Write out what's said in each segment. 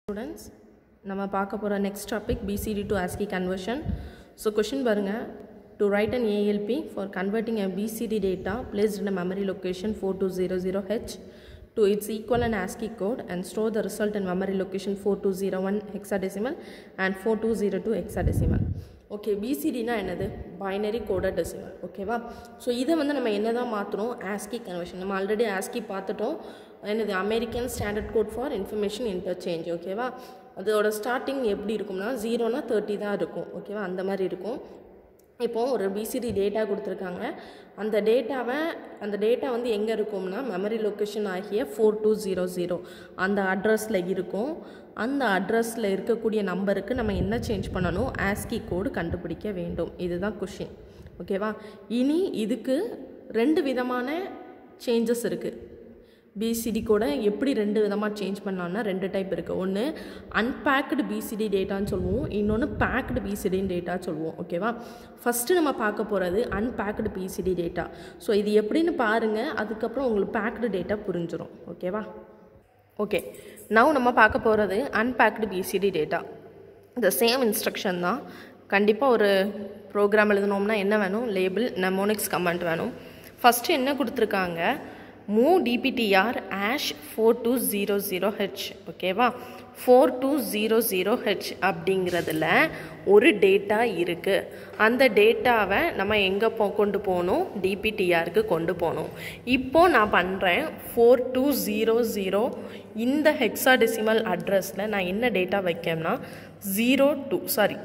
students நம்ம பார்க்க போகிற next topic BCD to ASCII conversion so question பாருங்கள் to write an ALP for converting a BCD data placed in a memory location 4200h to its equivalent ASCII code and store the result in memory location 4201 hexadecimal and 4202 hexadecimal okay பிசிடினா என்னது binary coded decimal ஓகேவா so இதை வந்து நம்ம என்ன தான் மாற்றுறோம் ASCII conversion நம்ம ஆல்ரெடி ஆஸ்கி பார்த்துட்டோம் என்னது American standard code for information interchange ஓகேவா அதோட ஸ்டார்டிங் எப்படி இருக்கும்னா ஜீரோனா தேர்ட்டி தான் இருக்கும் ஓகேவா அந்த மாதிரி இருக்கும் இப்போது ஒரு பிசிடி டேட்டா கொடுத்துருக்காங்க அந்த டேட்டாவை அந்த டேட்டா வந்து எங்கே இருக்கும்னா மெமரி லொக்கேஷன் ஆகிய ஃபோர் டூ ஜீரோ ஜீரோ அந்த அட்ரஸில் இருக்கும் அந்த அட்ரஸில் இருக்கக்கூடிய நம்பருக்கு நம்ம என்ன சேஞ்ச் பண்ணணும் ஆஸ்கி கோடு கண்டுபிடிக்க வேண்டும் இதுதான் கொஷின் ஓகேவா இனி இதுக்கு ரெண்டு விதமான சேஞ்சஸ் இருக்குது பிசிடி கூட எப்படி ரெண்டு விதமாக சேஞ்ச் பண்ணலாம்னா ரெண்டு டைப் இருக்குது ஒன்று அன்பேக்டு பிசிடி டேட்டான்னு சொல்லுவோம் இன்னொன்று பேக்டு பிசிடின்னு டேட்டா சொல்லுவோம் ஓகேவா ஃபஸ்ட்டு நம்ம பார்க்க போகிறது அன்பேக்டு பிசிடி டேட்டா ஸோ இது எப்படின்னு பாருங்கள் அதுக்கப்புறம் உங்களுக்கு பேக்டு டேட்டா புரிஞ்சிடும் ஓகேவா ஓகே நவ் நம்ம பார்க்க போகிறது அன்பேக்டு பிசிடி டேட்டா இந்த சேம் இன்ஸ்ட்ரக்ஷன் தான் கண்டிப்பாக ஒரு ப்ரோக்ராம் எழுதணும்னா என்ன வேணும் லேபிள் நெமோனிக்ஸ் கமெண்ட் வேணும் ஃபஸ்ட்டு என்ன கொடுத்துருக்காங்க move DPTR hash four two zero zero H ஓகேவா four two zero zero H அப்படிங்கிறதுல ஒரு டேட்டா இருக்குது அந்த டேட்டாவை நம்ம எங்கே போ கொண்டு போகணும் டிபிடிஆருக்கு கொண்டு போகணும் இப்போது நான் பண்ணுறேன் ஃபோர் டூ ஜீரோ ஜீரோ இந்த ஹெக்ஸாடெசிமல் அட்ரஸில் நான் என்ன டேட்டா வைக்கேன்னா ஜீரோ டூ சாரி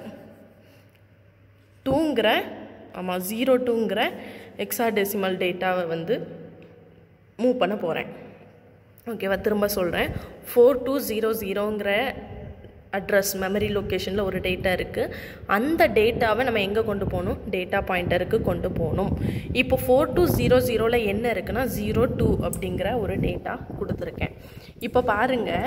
டூங்கிற ஆமாம் ஜீரோ டூங்கிற ஹெக்ஸாடெசிமல் டேட்டாவை வந்து மூவ் பண்ண போகிறேன் ஓகேவா திரும்ப சொல்கிறேன் ஃபோர் டூ ஜீரோ ஜீரோங்கிற அட்ரஸ் மெமரி லொக்கேஷனில் ஒரு டேட்டா இருக்குது அந்த டேட்டாவை நம்ம எங்கே கொண்டு போகணும் டேட்டா பாயிண்டருக்கு கொண்டு போகணும் இப்போ ஃபோர் டூ ஜீரோ ஜீரோவில் என்ன இருக்குன்னா ஜீரோ டூ அப்படிங்கிற ஒரு டேட்டா கொடுத்துருக்கேன் இப்போ பாருங்கள்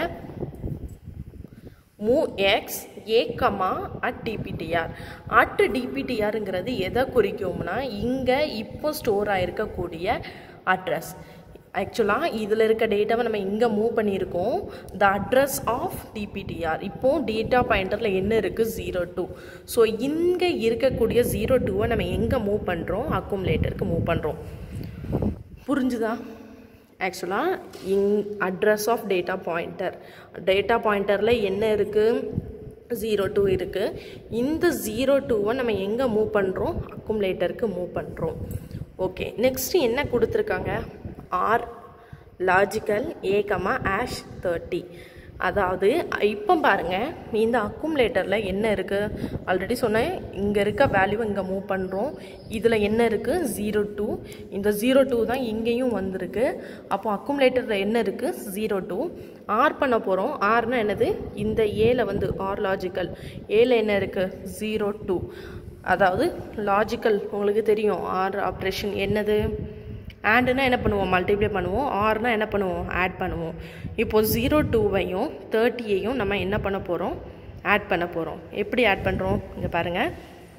mov X A comma at DPTR at டிபிடிஆருங்கிறது எதை குறிக்கும்னா இங்கே இப்போ ஸ்டோர் ஆகிருக்கக்கூடிய அட்ரஸ் ஆக்சுவலாக இதில் இருக்க டேட்டாவை நம்ம இங்கே மூவ் பண்ணியிருக்கோம் த அட்ரஸ் ஆஃப் டிபிடிஆர் இப்போது டேட்டா பாயிண்டரில் என்ன இருக்குது ஜீரோ டூ ஸோ இங்கே இருக்கக்கூடிய ஜீரோ டூவை நம்ம எங்கே மூவ் பண்ணுறோம் அக்குமுலேட்டருக்கு மூவ் பண்ணுறோம் புரிஞ்சுதா ஆக்சுவலாக இங் address of data pointer data பாயிண்டரில் என்ன இருக்குது ஜீரோ டூ இருக்குது இந்த ஜீரோ டூவை நம்ம எங்கே மூவ் பண்ணுறோம் அக்குமுலேட்டருக்கு மூவ் பண்ணுறோம் ஓகே நெக்ஸ்ட்டு என்ன கொடுத்துருக்காங்க OR logical A comma hash thirty அதாவது இப்போ பாருங்கள் இந்த அக்குமுலேட்டரில் என்ன இருக்குது ஆல்ரெடி சொன்னேன் இங்கே இருக்க வேல்யூ இங்கே மூவ் பண்ணுறோம் இதில் என்ன இருக்குது ஜீரோ டூ இந்த ஜீரோ டூ தான் இங்கேயும் வந்திருக்கு அப்போ அக்குமுலேட்டரில் என்ன இருக்குது ஜீரோ டூ ஆர் பண்ண போகிறோம் ஆர்னா என்னது இந்த ஏல வந்து ஆர் லாஜிக்கல் ஏல என்ன இருக்குது ஜீரோ டூ அதாவது லாஜிக்கல் உங்களுக்கு தெரியும் ஆர் ஆப்ரேஷன் என்னது ஆண்டுனா என்ன பண்ணுவோம் மல்டிப்ளை பண்ணுவோம் ஆர்னா என்ன பண்ணுவோம் ஆட் பண்ணுவோம் இப்போது ஜீரோ டூவையும் தேர்ட்டியையும் நம்ம என்ன பண்ண போகிறோம் ஆட் பண்ண போகிறோம் எப்படி ஆட் பண்ணுறோம் இங்கே பாருங்கள்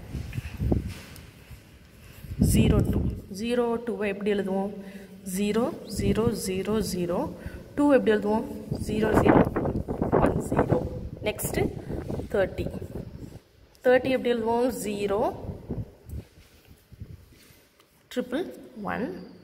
ஜீரோ டூ ஜீரோ டூவை எப்படி எழுதுவோம் zero zero zero zero two எப்படி எழுதுவோம் zero zero one zero next thirty thirty எப்படி எழுதுவோம் zero triple one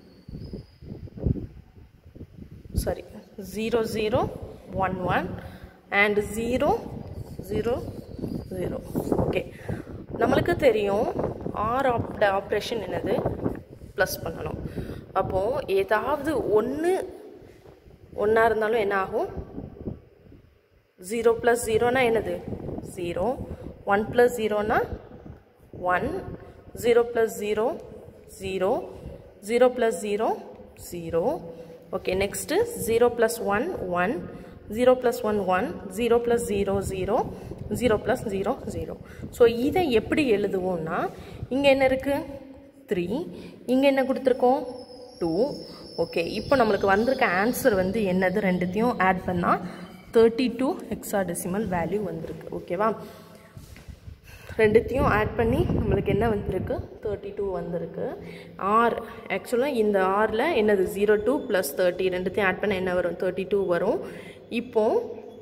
sorry zero zero one one and zero zero zero okay நம்மளுக்கு தெரியும் ஆர் ஆப் ஆப்ரேஷன் என்னது ப்ளஸ் பண்ணணும் அப்போது ஏதாவது ஒன்று ஒன்றா இருந்தாலும் என்ன ஆகும் ஜீரோ ப்ளஸ் ஜீரோனா என்னது ஜீரோ ஒன் ப்ளஸ் ஜீரோனா one zero plus zero zero zero plus zero zero okay next zero plus one one zero plus one one zero plus zero zero zero plus zero zero so இதை எப்படி எழுதுவோம்னா இங்கே என்ன இருக்குது three இங்கே என்ன கொடுத்துருக்கோம் two okay இப்போ நம்மளுக்கு வந்திருக்க ஆன்சர் வந்து என்னது ரெண்டுத்தையும் ஆட் பண்ணால் தேர்ட்டி டூ ஹெக்ஸாடெசிமல் வேல்யூ வந்திருக்கு ஓகேவா ரெண்டுத்தையும் ஆட் பண்ணி நம்மளுக்கு என்ன வந்திருக்கு தேர்ட்டி டூ வந்திருக்கு ஆர் ஆக்சுவலாக இந்த ஆரில் என்னது ஜீரோ டூ ப்ளஸ் தேர்ட்டி ரெண்டுத்தையும் ஆட் பண்ண என்ன வரும் தேர்ட்டி டூ வரும் இப்போது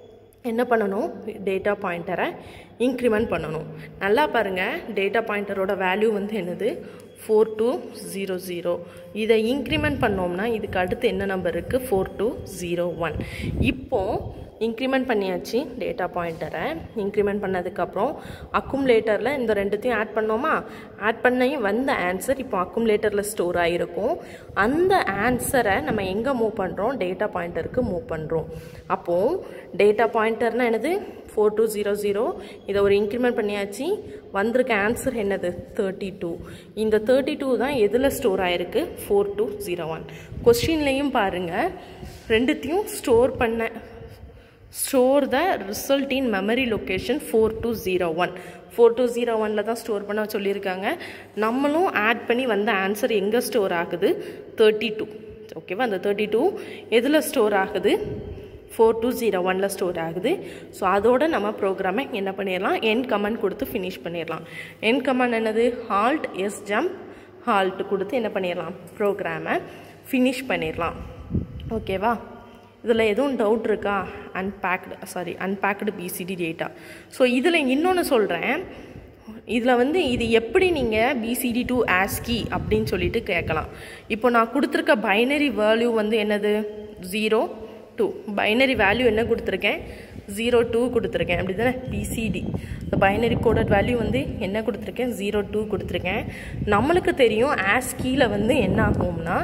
என்ன பண்ணணும் டேட்டா பாயிண்டரை இன்க்ரிமெண்ட் பண்ணணும் நல்லா பாருங்கள் டேட்டா பாயிண்டரோட வேல்யூ வந்து என்னது ஃபோர் டூ ஜீரோ ஜீரோ இதை இன்க்ரிமெண்ட் பண்ணோம்னா இதுக்கு அடுத்து என்ன நம்பர் இருக்குது ஃபோர் டூ ஜீரோ ஒன் இப்போது இன்க்ரிமெண்ட் பண்ணியாச்சு டேட்டா பாயிண்டரை இன்க்ரிமெண்ட் பண்ணதுக்கப்புறம் அக்குமுலேட்டரில் இந்த ரெண்டுத்தையும் ஆட் பண்ணோமா ஆட் பண்ணி வந்த ஆன்சர் இப்போ அக்குமுலேட்டரில் ஸ்டோர் ஆகிருக்கும் அந்த ஆன்சரை நம்ம எங்கே மூவ் பண்ணுறோம் டேட்டா பாயிண்டருக்கு மூவ் பண்ணுறோம் அப்போது டேட்டா பாயிண்டர்னால் என்னது ஃபோர் டூ ஜீரோ ஜீரோ இதை ஒரு இன்க்ரிமெண்ட் பண்ணியாச்சு வந்திருக்க ஆன்சர் என்னது தேர்ட்டி டூ இந்த தேர்ட்டி டூ தான் எதில் ஸ்டோர் ஆகிருக்கு ஃபோர் டூ ஜீரோ ஒன் கொஸ்டின்லேயும் பாருங்கள் ரெண்டுத்தையும் ஸ்டோர் பண்ண store the result in memory location four two zero one four two zero ஒனில் தான் ஸ்டோர் பண்ண சொல்லியிருக்காங்க நம்மளும் ஆட் பண்ணி வந்த ஆன்சர் எங்கே ஸ்டோர் ஆகுது தேர்ட்டி டூ ஓகேவா அந்த தேர்ட்டி டூ எதில் ஸ்டோர் ஆகுது ஃபோர் டூ ஜீரோ ஒனில் ஸ்டோர் ஆகுது ஸோ அதோட நம்ம ப்ரோக்ராமை என்ன பண்ணிடலாம் என் கமெண்ட் கொடுத்து ஃபினிஷ் பண்ணிடலாம் என் கமெண்ட் என்னது ஹால்ட் எஸ் ஜம்ப் ஹால்ட் கொடுத்து என்ன பண்ணிடலாம் ப்ரோக்ராமை ஃபினிஷ் பண்ணிடலாம் ஓகேவா இதில் எதுவும் டவுட் இருக்கா unpacked sorry unpacked BCD data so இதில் இன்னொன்று சொல்கிறேன் இதில் வந்து இது எப்படி நீங்கள் பிசிடி டு ஆஸ்கி அப்படின்னு சொல்லிட்டு கேட்கலாம் இப்போ நான் கொடுத்துருக்க பைனரி வேல்யூ வந்து என்னது ஜீரோ டூ பைனரி வேல்யூ என்ன கொடுத்துருக்கேன் ஜீரோ டூ கொடுத்துருக்கேன் அப்படி தானே பிசிடி இந்த பைனரி கோடட் வேல்யூ வந்து என்ன கொடுத்துருக்கேன் ஜீரோ டூ கொடுத்துருக்கேன் நம்மளுக்கு தெரியும் ஆஸ்கியில் வந்து என்ன ஆகும்னா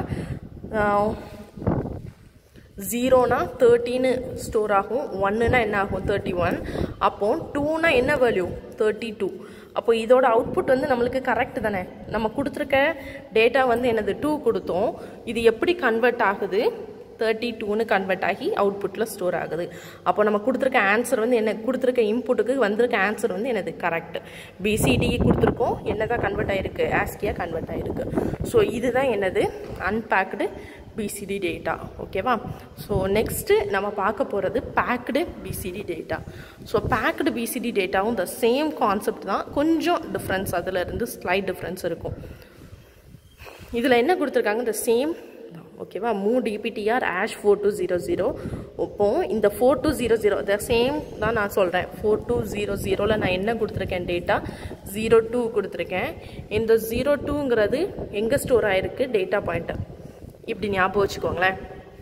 ஜீரோனா தேர்ட்டின்னு ஸ்டோர் ஆகும் ஒன்னுனா என்ன ஆகும் தேர்ட்டி ஒன் அப்போ டூனா என்ன வேல்யூ தேர்ட்டி டூ அப்போ இதோட அவுட்புட் வந்து நம்மளுக்கு கரெக்ட் தானே நம்ம கொடுத்துருக்க டேட்டா வந்து என்னது டூ கொடுத்தோம் இது எப்படி கன்வெர்ட் ஆகுது தேர்ட்டி டூன்னு கன்வெர்ட் ஆகி அவுட்புட்டில் ஸ்டோர் ஆகுது அப்போ நம்ம கொடுத்துருக்க ஆன்சர் வந்து என்ன கொடுத்துருக்க இன்புட்டுக்கு வந்திருக்க ஆன்சர் வந்து என்னது கரெக்ட் பிசிடி கொடுத்துருக்கோம் என்ன தான் கன்வெர்ட் ஆகிருக்கு ஆஸ்கியாக கன்வெர்ட் ஆகிருக்கு ஸோ இதுதான் என்னது அன்பேக்டு பிசிடி டேட்டா ஓகேவா ஸோ நெக்ஸ்ட்டு நம்ம பார்க்க போகிறது packed BCD data so packed BCD டேட்டாவும் த சேம் கான்செப்ட் தான் கொஞ்சம் டிஃப்ரென்ஸ் அதில் இருந்து ஸ்லைட் டிஃப்ரென்ஸ் இருக்கும் இதில் என்ன கொடுத்துருக்காங்க த சேம் ஓகேவா mov DPTR hash four two zero zero இப்போ இந்த four two zero zero the same தான் நான் சொல்கிறேன் ஃபோர் டூ ஜீரோ ஜீரோவில் நான் என்ன கொடுத்துருக்கேன் டேட்டா ஜீரோ டூ கொடுத்துருக்கேன் இந்த ஜீரோ டூங்கிறது எங்கே ஸ்டோர் ஆகிருக்கு டேட்டா பாயிண்ட்டர் இப்படி ஞாபகம் வச்சுக்கோங்களேன்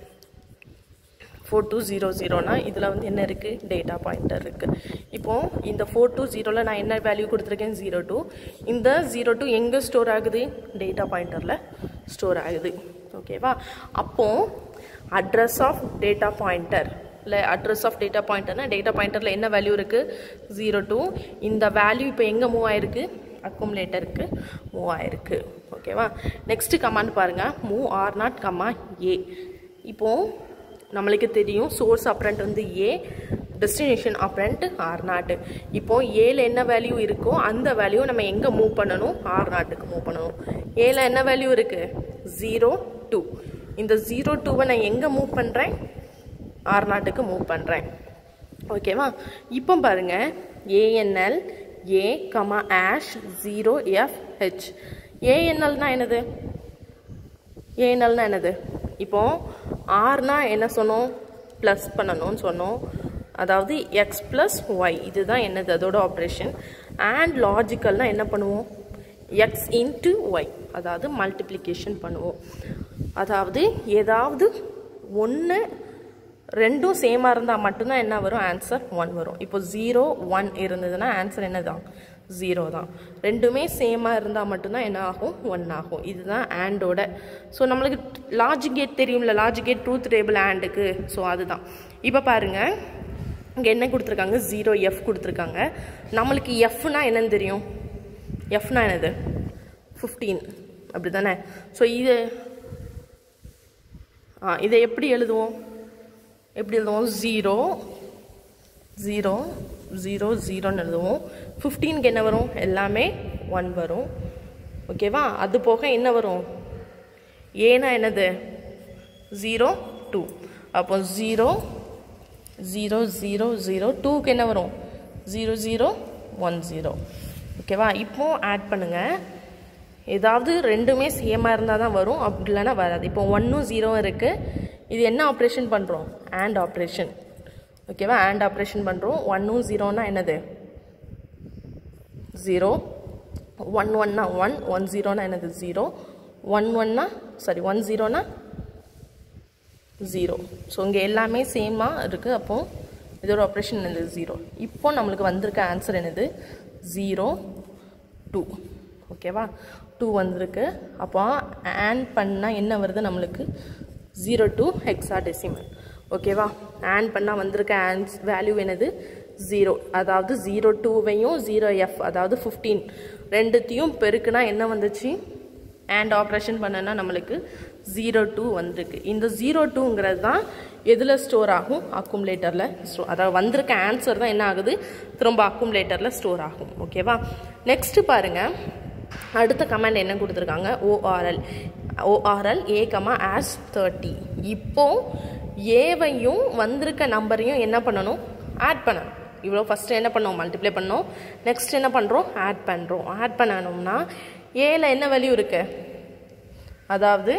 ஃபோர் டூ ஜீரோ ஜீரோனா இதில் வந்து என்ன இருக்குது டேட்டா பாயிண்டர் இருக்குது இப்போது இந்த ஃபோர் டூ ஜீரோவில் நான் என்ன வேல்யூ கொடுத்துருக்கேன் ஜீரோ டூ இந்த ஜீரோ டூ எங்கே ஸ்டோர் ஆகுது டேட்டா பாயிண்டரில் ஸ்டோர் ஆகுது ஓகேவா அப்போது அட்ரஸ் ஆஃப் டேட்டா பாயிண்டர் இல்லை அட்ரஸ் ஆஃப் டேட்டா பாயிண்டர்னா டேட்டா பாயிண்டரில் என்ன வேல்யூ இருக்குது ஜீரோ டூ இந்த வேல்யூ இப்போ எங்கே மூவ் ஆயிருக்கு அக்குமுலேட்டருக்கு மூவ் ஆயிருக்கு ஓகேவா நெக்ஸ்ட்டு கமாண்ட் பாருங்கள் move R naught comma A இப்போது நம்மளுக்கு தெரியும் சோர்ஸ் அப்ரண்ட் வந்து ஏ டெஸ்டினேஷன் அப்ரண்ட் ஆர் நாட்டு இப்போ ஏல என்ன வேல்யூ இருக்கோ அந்த வேல்யூ நம்ம எங்கே மூவ் பண்ணணும் ஆர் நாட்டுக்கு மூவ் பண்ணணும் ஏல என்ன வேல்யூ இருக்குது ஜீரோ டூ இந்த ஜீரோ டூவை நான் எங்கே மூவ் பண்ணுறேன் ஆர் நாட்டுக்கு மூவ் பண்ணுறேன் ஓகேவா இப்போ பாருங்கள் ANL A comma hash zero F H ஏஎன்எல்னா என்னது ஏஎன்எல்னா என்னது இப்போ ஆர்னா என்ன சொன்னோம் ப்ளஸ் பண்ணணும்னு சொன்னோம் அதாவது எக்ஸ் ப்ளஸ் ஒய் இதுதான் என்னது அதோட ஆப்ரேஷன் அண்ட் லாஜிக்கல்னால் என்ன பண்ணுவோம் எக்ஸ் இன்ட்டு ஒய் அதாவது மல்டிப்ளிகேஷன் பண்ணுவோம் அதாவது ஏதாவது ஒன்று ரெண்டும் சேமாக இருந்தால் மட்டும்தான் என்ன வரும் ஆன்சர் ஒன் வரும் இப்போ ஜீரோ ஒன் இருந்ததுன்னா ஆன்சர் என்ன தான் ஜீரோ தான் ரெண்டுமே சேமாக இருந்தால் மட்டும்தான் என்ன ஆகும் ஒன் ஆகும் இதுதான் ஆண்டோட ஸோ நம்மளுக்கு லாஜிக் கேட் தெரியும்ல லாஜிக் கேட் ட்ரூத் டேபிள் ஆண்டுக்கு ஸோ அதுதான் இப்போ பாருங்கள் இங்கே என்ன கொடுத்துருக்காங்க ஜீரோ எஃப் கொடுத்துருக்காங்க நம்மளுக்கு எஃப்னா என்னன்னு தெரியும் எஃப்னா என்னது ஃபிஃப்டீன் அப்படி தானே ஸோ இது ஆ இதை எப்படி எழுதுவோம் எப்படி எழுதுவோம் ஜீரோ ஜீரோ ஜீரோ ஜீரோன்னு எழுதுவோம் ஃபிஃப்டீனுக்கு என்ன வரும் எல்லாமே ஒன் வரும் ஓகேவா அது போக என்ன வரும் ஏனா என்னது ஜீரோ டூ அப்போ ஜீரோ ஜீரோ ஜீரோ ஜீரோ டூக்கு என்ன வரும் ஜீரோ ஜீரோ ஒன் ஜீரோ ஓகேவா இப்போ ஆட் பண்ணுங்கள் ஏதாவது ரெண்டுமே சேமாக இருந்தால் தான் வரும் அப்படி இல்லைன்னா வராது இப்போ ஒன்றும் ஜீரோவும் இருக்குது இது என்ன ஆப்ரேஷன் பண்ணுறோம் ஆண்ட் ஆப்ரேஷன் ஓகேவா ஆண்ட் ஆப்ரேஷன் பண்ணுறோம் ஒன்னும் ஜீரோனா என்னது ஜீரோ ஒன் ஒன்னா ஒன் ஒன் ஜீரோனா என்னது ஜீரோ ஒன் ஒன்னா சாரி ஒன் ஜீரோனா ஜீரோ ஸோ இங்கே எல்லாமே சேமாக இருக்குது அப்போது இதோட ஆப்ரேஷன் என்னது ஜீரோ இப்போ நம்மளுக்கு வந்திருக்க ஆன்சர் என்னது ஜீரோ டூ ஓகேவா டூ வந்திருக்கு அப்போ ஆன் பண்ணால் என்ன வருது நம்மளுக்கு ஜீரோ டூ ஹெக்ஸா டெசிமல் ஓகேவா ஆன் பண்ணால் வந்திருக்க ஆன்ஸ் வேல்யூ என்னது ஜீரோ அதாவது ஜீரோ டூவையும் ஜீரோ எஃப் அதாவது ஃபிஃப்டீன் ரெண்டுத்தையும் பெருக்குனா என்ன வந்துச்சு அண்ட் ஆப்ரேஷன் பண்ணனா நம்மளுக்கு ஜீரோ டூ வந்திருக்கு இந்த ஜீரோ டூங்கிறது தான் எதில் ஸ்டோர் ஆகும் அக்குமுலேட்டரில் ஸ்டோ அதாவது வந்திருக்க ஆன்சர் தான் என்ன ஆகுது திரும்ப அக்குமுலேட்டரில் ஸ்டோர் ஆகும் ஓகேவா நெக்ஸ்ட்டு பாருங்கள் அடுத்த கமெண்ட் என்ன கொடுத்துருக்காங்க ORL ORL A comma hash thirty இப்போ ஏவையும் வந்திருக்க நம்பரையும் என்ன பண்ணணும் ஆட் பண்ணணும் இவ்வளோ ஃபஸ்ட்டு என்ன பண்ணோம் மல்டிப்ளை பண்ணோம் நெக்ஸ்ட் என்ன பண்ணுறோம் ஆட் பண்ணுறோம் ஆட் பண்ணணும்னா ஏல என்ன வேல்யூ இருக்கு அதாவது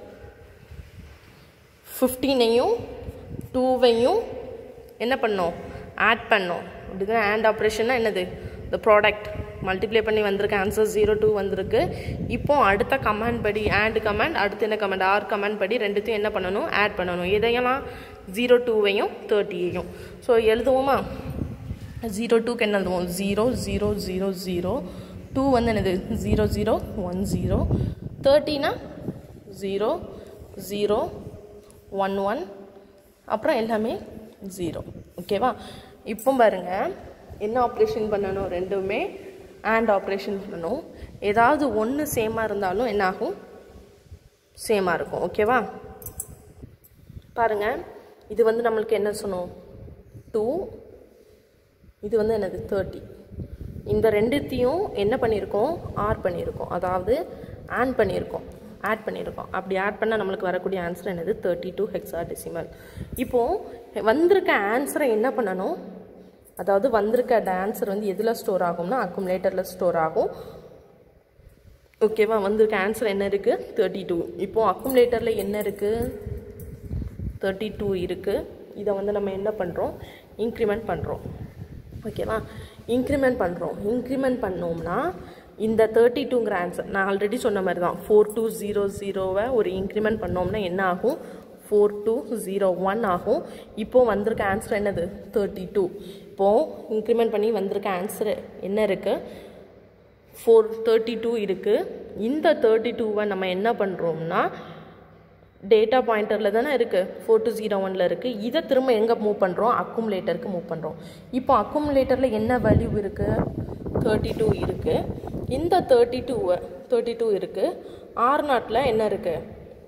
ஃபிஃப்டீனையும் டூவையும் என்ன பண்ணோம் ஆட் பண்ணோம் அப்படிதான் ஆண்ட் ஆப்ரேஷன்னா என்னது இந்த ப்ராடக்ட் மல்டிப்ளை பண்ணி வந்திருக்க ஆன்சர் ஜீரோ டூ வந்திருக்கு இப்போ அடுத்த கமாண்ட் படி ஆண்ட் கமாண்ட் அடுத்து என்ன கமாண்ட் ஆர் கமாண்ட் படி ரெண்டுத்தையும் என்ன பண்ணணும் ஆட் பண்ணணும் இதையெல்லாம் ஜீரோ டூவையும் தேர்ட்டியையும் ஸோ எழுதுவோமா ஜீரோ டூக்கு என்ன எழுதுவோம் zero zero zero zero two வந்து என்னது ஜீரோ ஜீரோ ஒன் ஜீரோ தேர்ட்டினா ஜீரோ ஜீரோ ஒன் ஒன் அப்புறம் எல்லாமே ஜீரோ ஓகேவா இப்போ பாருங்க என்ன ஆப்ரேஷன் பண்ணணும் ரெண்டுமே ஆண்ட் ஆப்ரேஷன் பண்ணணும் ஏதாவது ஒன்று சேமாக இருந்தாலும் என்ன ஆகும் சேமாக இருக்கும் ஓகேவா பாருங்க இது வந்து நம்மளுக்கு என்ன சொன்னோம் டூ இது வந்து என்னது தேர்ட்டி இந்த ரெண்டுத்தையும் என்ன பண்ணியிருக்கோம் ஆர் பண்ணியிருக்கோம் அதாவது ஆன் பண்ணியிருக்கோம் ஆட் பண்ணியிருக்கோம் அப்படி ஆட் பண்ணால் நம்மளுக்கு வரக்கூடிய ஆன்சர் என்னது தேர்ட்டி டூ ஹெக்ஸா டெசிமல் இப்போது வந்திருக்க ஆன்சரை என்ன பண்ணணும் அதாவது வந்திருக்க ஆன்சர் வந்து எதில் ஸ்டோர் ஆகும்னா அக்குமுலேட்டரில் ஸ்டோர் ஆகும் ஓகேவா வந்திருக்க ஆன்சர் என்ன இருக்குது தேர்ட்டி டூ இப்போது அக்குமுலேட்டரில் என்ன இருக்குது தேர்ட்டி டூ இருக்குது இதை வந்து நம்ம என்ன பண்ணுறோம் இன்க்ரிமெண்ட் பண்ணுறோம் ஓகேவா இன்க்ரிமெண்ட் பண்ணுறோம் இன்க்ரிமெண்ட் பண்ணோம்னா இந்த தேர்ட்டி டூங்கிற ஆன்சர் நான் ஆல்ரெடி சொன்ன மாதிரி தான் ஃபோர் டூ ஜீரோ ஜீரோவை ஒரு இன்க்ரிமெண்ட் பண்ணோம்னா என்ன ஆகும் ஃபோர் டூ ஜீரோ ஒன் ஆகும் இப்போது வந்திருக்க ஆன்சர் என்னது தேர்ட்டி டூ இப்போது இன்க்ரிமெண்ட் பண்ணி வந்திருக்க ஆன்சர் என்ன இருக்குது ஃபோர் தேர்ட்டி டூ இருக்குது இந்த தேர்ட்டி டூவை நம்ம என்ன பண்ணுறோம்னா டேட்டா பாயிண்டரில் தானே இருக்குது ஃபோர் டூ ஜீரோ ஒனில் இருக்குது இதை திரும்ப எங்கே மூவ் பண்ணுறோம் அக்குமுலேட்டருக்கு மூவ் பண்ணுறோம் இப்போ அக்குமுலேட்டரில் என்ன வேல்யூ இருக்குது தேர்ட்டி டூ இருக்குது இந்த தேர்ட்டி டூவை தேர்ட்டி டூ இருக்குது ஆர் நாட்டில் என்ன இருக்குது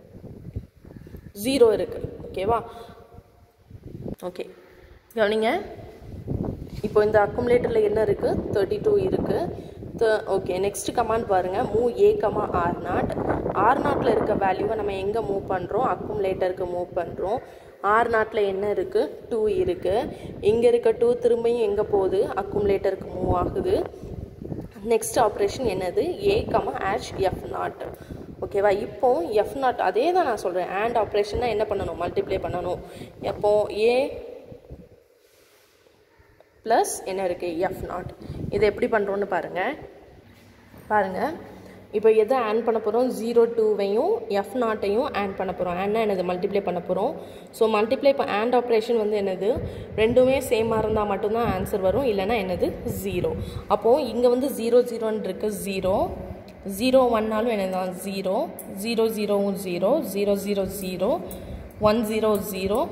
ஜீரோ இருக்குது ஓகேவா ஓகே கவனிங்க இப்போ இந்த அக்குமுலேட்டரில் என்ன இருக்குது தேர்ட்டி டூ இருக்குது ஓகே நெக்ஸ்ட் கமாண்ட் பாருங்கள் move A comma R naught R நாட்டில் இருக்க வேல்யூவை நம்ம எங்கே மூவ் பண்ணுறோம் அக்குமுலேட்டருக்கு மூவ் பண்ணுறோம் ஆர் நாட்டில் என்ன இருக்குது டூ இருக்குது இங்கே இருக்க டூ திரும்பியும் எங்கே போகுது அக்குமுலேட்டருக்கு மூவ் ஆகுது நெக்ஸ்ட் ஆப்ரேஷன் என்னது A comma hash F naught ஓகேவா இப்போ எஃப் நாட் அதே தான் நான் சொல்கிறேன் ஆண்ட் ஆப்ரேஷன்னா என்ன பண்ணணும் மல்டிப்ளை பண்ணணும் எப்போ ஏ ப்ளஸ் என்ன இருக்குது எஃப் நாட் இதை எப்படி பண்ணுறோன்னு பாருங்கள் பாருங்கள் இப்போ எதை ஆன் பண்ண போகிறோம் ஜீரோ டூவையும் எஃப் நாட்டையும் ஆன் பண்ண போகிறோம் ஆன்னா என்னது மல்டிப்ளை பண்ண போகிறோம் ஸோ மல்டிப்ளை இப்போ ஆண்ட் ஆப்ரேஷன் வந்து என்னது ரெண்டுமே சேமாக இருந்தால் மட்டும்தான் ஆன்சர் வரும் இல்லைன்னா என்னது ஜீரோ அப்போது இங்கே வந்து ஜீரோ ஜீரோன்னு இருக்குது ஜீரோ ஜீரோ ஒன்னாலும் என்னதான் ஜீரோ ஜீரோ ஜீரோவும் zero zero zero zero one zero zero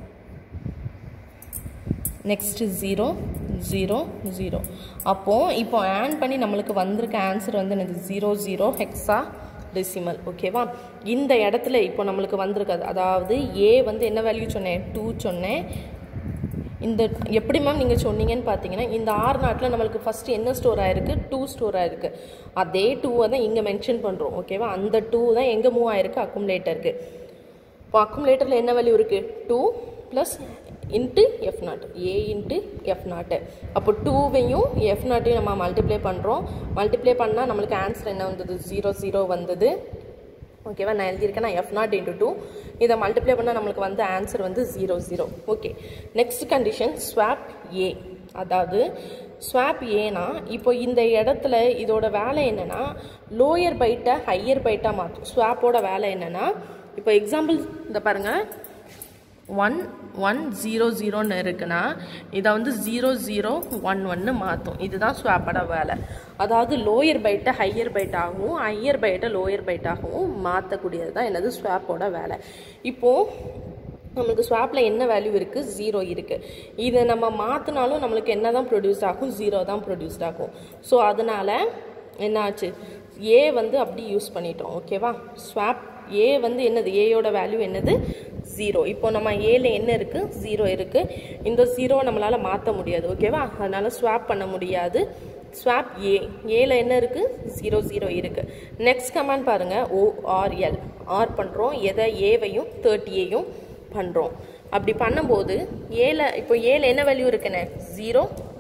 next zero zero zero அப்போது இப்போ ஆன் பண்ணி நம்மளுக்கு வந்திருக்க ஆன்சர் வந்து எனக்கு ஜீரோ ஜீரோ ஹெக்ஸா டெசிமல் ஓகேவா இந்த இடத்துல இப்போ நம்மளுக்கு வந்திருக்காது அதாவது ஏ வந்து என்ன வேல்யூ சொன்னேன் டூ சொன்னேன் இந்த எப்படி மேம் நீங்கள் சொன்னீங்கன்னு பார்த்தீங்கன்னா இந்த ஆர் நாட்டில் நம்மளுக்கு ஃபஸ்ட்டு என்ன ஸ்டோர் ஆயிருக்கு டூ ஸ்டோர் ஆயிருக்கு அதே டூவை தான் இங்கே மென்ஷன் பண்ணுறோம் ஓகேவா அந்த டூ தான் எங்கே மூவ் ஆயிருக்கு அக்குமுலேட்டருக்கு இப்போ அக்குமுலேட்டரில் என்ன வேல்யூ இருக்குது two plus into F naught A into F naught அப்போ டூவையும் எஃப் நாட்டையும் நம்ம மல்டிப்ளை பண்ணுறோம் மல்டிப்ளை பண்ணால் நம்மளுக்கு ஆன்சர் என்ன வந்தது ஜீரோ ஜீரோ வந்தது ஓகேவா நான் எழுதியிருக்கேன் நான் எஃப் நாட் இன்ட்டு டூ இதை மல்டிப்ளை பண்ணால் நம்மளுக்கு வந்து ஆன்சர் வந்து zero zero okay next condition swap A அதாவது ஸ்வாப் ஏனா இப்போ இந்த இடத்துல இதோட வேலை என்னென்னா லோயர் பைட்டை ஹையர் பைட்டாக மாற்றும் ஸ்வாப்போட வேலை என்னென்னா இப்போ எக்ஸாம்பிள் இந்த பாருங்கள் ஒன் ஒன் ஜீரோ ஜீரோன்னு இருக்குன்னா இதை வந்து ஜீரோ ஜீரோ ஒன் ஒன்னு மாற்றும் இதுதான் ஸ்வாப்போட வேலை அதாவது லோயர் பைட்டை ஹையர் பைட்டாகவும் ஹையர் பைட்டை லோயர் பைட்டாகவும் மாற்றக்கூடியது தான் என்னது ஸ்வாப்போட வேலை இப்போது நம்மளுக்கு ஸ்வாப்பில் என்ன வேல்யூ இருக்குது ஜீரோ இருக்குது இதை நம்ம மாற்றினாலும் நம்மளுக்கு என்ன தான் ப்ரொடியூஸ் ஆகும் ஜீரோ தான் ப்ரொடியூஸ்ட் ஆகும் ஸோ அதனால் என்னாச்சு ஏ வந்து அப்படி யூஸ் பண்ணிட்டோம் ஓகேவா ஸ்வாப் ஏ வந்து என்னது ஏயோட வேல்யூ என்னது ஜீரோ இப்போ நம்ம ஏல என்ன இருக்குது ஜீரோ இருக்குது இந்த ஜீரோவை நம்மளால் மாற்ற முடியாது ஓகேவா அதனால் ஸ்வாப் பண்ண முடியாது ஸ்வாப் ஏ ஏல என்ன இருக்குது ஜீரோ ஜீரோ இருக்குது நெக்ஸ்ட் கமாண்ட் பாருங்கள் ஓஆர்எல் ஆர் பண்ணுறோம் எதை ஏவையும் தேர்ட்டியையும் பண்ணுறோம் அப்படி பண்ணும்போது ஏல இப்போ ஏல என்ன வேல்யூ இருக்குண்ணே ஜீரோ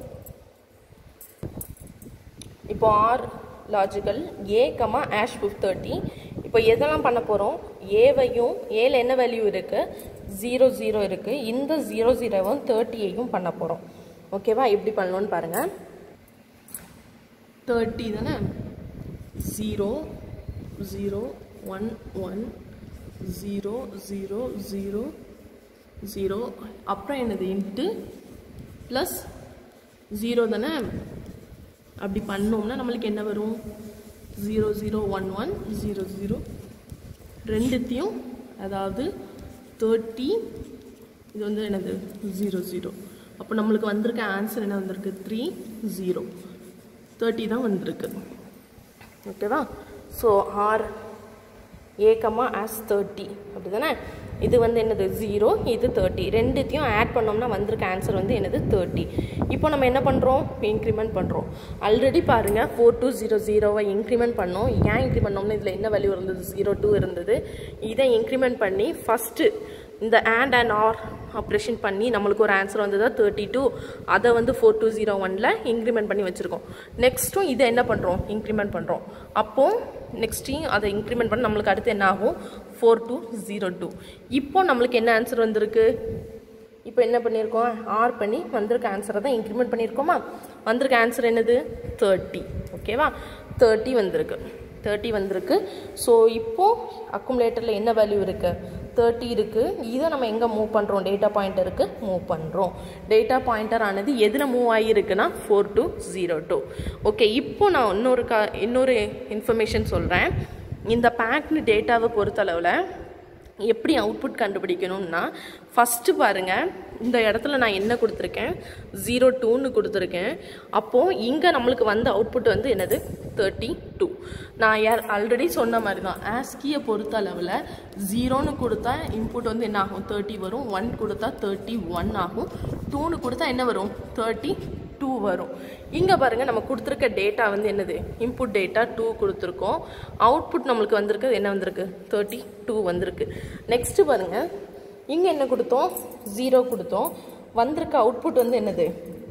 இப்போ OR logical A comma hash fifth thirty இப்போ எதெல்லாம் பண்ண போகிறோம் ஏவையும் ஏல என்ன வேல்யூ இருக்குது ஜீரோ ஜீரோ இருக்குது இந்த ஜீரோ ஜீரோவும் தேர்ட்டியையும் பண்ண போகிறோம் ஓகேவா எப்படி பண்ணணும்னு பாருங்கள் தேர்ட்டி தானே zero zero one one zero zero zero zero அப்புறம் என்னது இன்ட்டு ப்ளஸ் ஜீரோ தானே அப்படி பண்ணோம்னா நம்மளுக்கு என்ன வரும் zero zero one one zero zero ரெண்டுத்தையும் அதாவது தேர்ட்டி இது வந்து என்னது ஜீரோ ஜீரோ அப்போ நம்மளுக்கு வந்திருக்க ஆன்சர் என்ன வந்திருக்கு த்ரீ ஜீரோ தேர்ட்டி தான் வந்திருக்கு ஓகேவா so OR A comma hash thirty அப்படி தானே இது வந்து என்னது ஜீரோ இது தேர்ட்டி ரெண்டுத்தையும் ஆட் பண்ணோம்னா வந்திருக்க ஆன்சர் வந்து என்னது தேர்ட்டி இப்போ நம்ம என்ன பண்ணுறோம் இன்க்ரிமெண்ட் பண்ணுறோம் ஆல்ரெடி பாருங்கள் ஃபோர் டூ ஜீரோ ஜீரோவை இன்க்ரிமெண்ட் பண்ணோம் ஏன் இன்க்ரிமெண்ட் பண்ணோம்னா இதில் என்ன வேல்யூ இருந்தது ஜீரோ டூ இருந்தது இதை இன்க்ரிமெண்ட் பண்ணி ஃபஸ்ட்டு இந்த ஆண்ட் அண்ட் ஆர் ஆப்ரேஷன் பண்ணி நம்மளுக்கு ஒரு ஆன்சர் வந்ததா தேர்ட்டி டூ அதை வந்து ஃபோர் டூ ஜீரோ ஒனில் இன்க்ரிமெண்ட் பண்ணி வச்சுருக்கோம் நெக்ஸ்ட்டும் இதை என்ன பண்ணுறோம் இன்க்ரிமெண்ட் பண்ணுறோம் அப்போது நெக்ஸ்ட்டையும் அதை இன்க்ரிமெண்ட் பண்ணி நம்மளுக்கு அடுத்து என்ன ஆகும் ஃபோர் டூ ஜீரோ டூ இப்போ நம்மளுக்கு என்ன ஆன்சர் வந்திருக்கு இப்போ என்ன பண்ணியிருக்கோம் ஆர் பண்ணி வந்திருக்க ஆன்சரை தான் இன்க்ரிமெண்ட் பண்ணியிருக்கோமா வந்திருக்க ஆன்சர் என்னது தேர்ட்டி ஓகேவா தேர்ட்டி வந்திருக்கு தேர்ட்டி வந்திருக்கு ஸோ இப்போது அக்குமுலேட்டரில் என்ன வேல்யூ இருக்குது தேர்ட்டி இருக்குது இதை நம்ம எங்கே மூவ் பண்ணுறோம் டேட்டா பாயிண்டருக்கு மூவ் பண்ணுறோம் டேட்டா பாயிண்டர் ஆனது எதில் மூவ் ஆகியிருக்குன்னா four two zero two okay இப்போ நான் இன்னொரு கா இன்னொரு இன்ஃபர்மேஷன் சொல்கிறேன் இந்த பேக்டு டேட்டாவை பொறுத்தளவில் எப்படி அவுட்புட் கண்டுபிடிக்கணும்னா ஃபஸ்ட்டு பாருங்கள் இந்த இடத்துல நான் என்ன கொடுத்துருக்கேன் ஜீரோ டூன்னு கொடுத்துருக்கேன் அப்போது இங்கே நம்மளுக்கு வந்த அவுட்புட் வந்து என்னது தேர்ட்டி டூ நான் யார் ஆல்ரெடி சொன்ன மாதிரி தான் ஆஸ்கியை பொறுத்த அளவில் ஜீரோன்னு கொடுத்தா இன்புட் வந்து என்ன ஆகும் தேர்ட்டி வரும் ஒன் கொடுத்தா தேர்ட்டி ஒன் ஆகும் டூன்னு கொடுத்தா என்ன வரும் தேர்ட்டி டூ வரும் இங்கே பாருங்கள் நம்ம கொடுத்துருக்க டேட்டா வந்து என்னது இன்புட் டேட்டா டூ கொடுத்துருக்கோம் அவுட்புட் நம்மளுக்கு வந்திருக்கு என்ன வந்திருக்கு தேர்ட்டி டூ வந்திருக்கு நெக்ஸ்ட்டு பாருங்கள் இங்கே என்ன கொடுத்தோம் ஜீரோ கொடுத்தோம் வந்திருக்க அவுட்புட் வந்து என்னது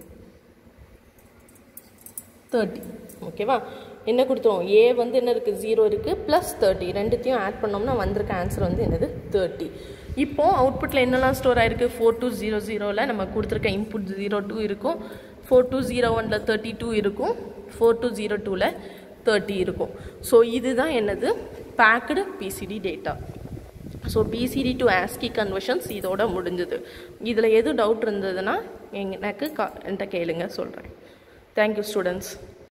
தேர்ட்டி ஓகேவா என்ன கொடுத்தோம் ஏ வந்து என்ன இருக்குது ஜீரோ இருக்குது ப்ளஸ் தேர்ட்டி ரெண்டுத்தையும் ஆட் பண்ணோம்னா வந்திருக்க ஆன்சர் வந்து என்னது தேர்ட்டி இப்போ அவுட்புட்டில் என்னெல்லாம் ஸ்டோர் ஆயிருக்கு ஃபோர் டூ ஜீரோ ஜீரோவில் நம்ம கொடுத்துருக்க இன்புட் ஜீரோ டூ இருக்கும் ஃபோர் டூ ஜீரோ ஒனில் தேர்ட்டி டூ இருக்கும் ஃபோர் டூ ஜீரோ டூவில் தேர்ட்டி இருக்கும் ஸோ இதுதான் என்னது packed BCD data so BCD to ASCII conversions இதோட முடிஞ்சது இதில் எது டவுட் இருந்ததுன்னா எனக்கு கா என்கிட்ட கேளுங்க சொல்கிறேன் தேங்க்யூ ஸ்டூடெண்ட்ஸ்